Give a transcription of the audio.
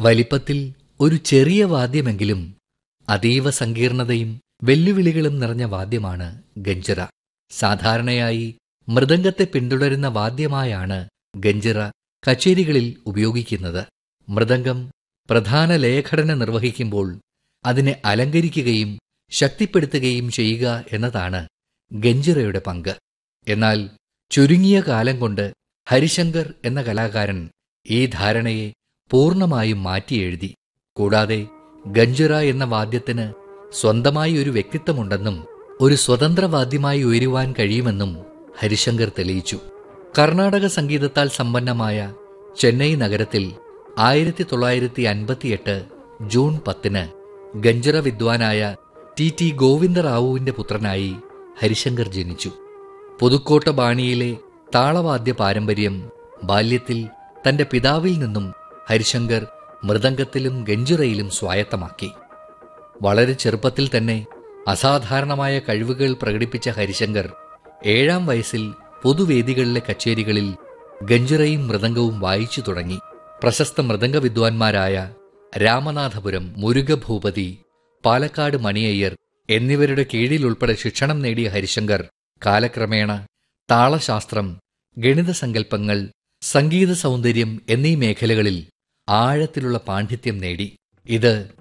വലിപ്പത്തിൽ ഒരു ചെറിയ വാദ്യമെങ്കിലും അതീവ സങ്കീർണതയും വെല്ലുവിളികളും നിറഞ്ഞ വാദ്യമാണ് ഗഞ്ചിറ സാധാരണയായി മൃദംഗത്തെ പിന്തുടരുന്ന വാദ്യമായാണ് ഗഞ്ചിറ കച്ചേരികളിൽ ഉപയോഗിക്കുന്നത് മൃദംഗം പ്രധാന ലയഘടന നിർവഹിക്കുമ്പോൾ അതിനെ അലങ്കരിക്കുകയും ശക്തിപ്പെടുത്തുകയും ചെയ്യുക എന്നതാണ് ഗഞ്ചിറയുടെ പങ്ക് എന്നാൽ ചുരുങ്ങിയ കാലം കൊണ്ട് ഹരിശങ്കർ എന്ന കലാകാരൻ ഈ ധാരണയെ പൂർണ്ണമായും മാറ്റിയെഴുതി കൂടാതെ ഗഞ്ചിറ എന്ന വാദ്യത്തിന് സ്വന്തമായി ഒരു വ്യക്തിത്വമുണ്ടെന്നും ഒരു സ്വതന്ത്ര വാദ്യമായി ഉയരുവാൻ കഴിയുമെന്നും ഹരിശങ്കർ തെളിയിച്ചു കർണാടക സംഗീതത്താൽ സമ്പന്നമായ ചെന്നൈ നഗരത്തിൽ ആയിരത്തി തൊള്ളായിരത്തി അൻപത്തിയെട്ട് ജൂൺ പത്തിന് ഗഞ്ചിറ വിദ്വാനായ ടി ടി ഗോവിന്ദറാവുവിന്റെ പുത്രനായി ഹരിശങ്കർ ജനിച്ചു പുതുക്കോട്ട ബാണിയിലെ താളവാദ്യ പാരമ്പര്യം ബാല്യത്തിൽ തന്റെ പിതാവിൽ നിന്നും ഹരിശങ്കർ മൃദംഗത്തിലും ഗഞ്ചിറയിലും സ്വായത്തമാക്കി വളരെ ചെറുപ്പത്തിൽ തന്നെ അസാധാരണമായ കഴിവുകൾ പ്രകടിപ്പിച്ച ഹരിശങ്കർ ഏഴാം വയസ്സിൽ പൊതുവേദികളിലെ കച്ചേരികളിൽ ഗഞ്ചിറയും മൃദംഗവും വായിച്ചു തുടങ്ങി പ്രശസ്ത മൃദംഗ വിദ്വാൻമാരായ രാമനാഥപുരം മുരുകഭൂപതി പാലക്കാട് മണിയയ്യർ എന്നിവരുടെ കീഴിൽ ഉൾപ്പെടെ ശിക്ഷണം നേടിയ ഹരിശങ്കർ കാലക്രമേണ താളശാസ്ത്രം ഗണിത സങ്കല്പങ്ങൾ സംഗീത സൗന്ദര്യം എന്നീ മേഖലകളിൽ ആഴത്തിലുള്ള പാണ്ഡിത്യം നേടി ഇത്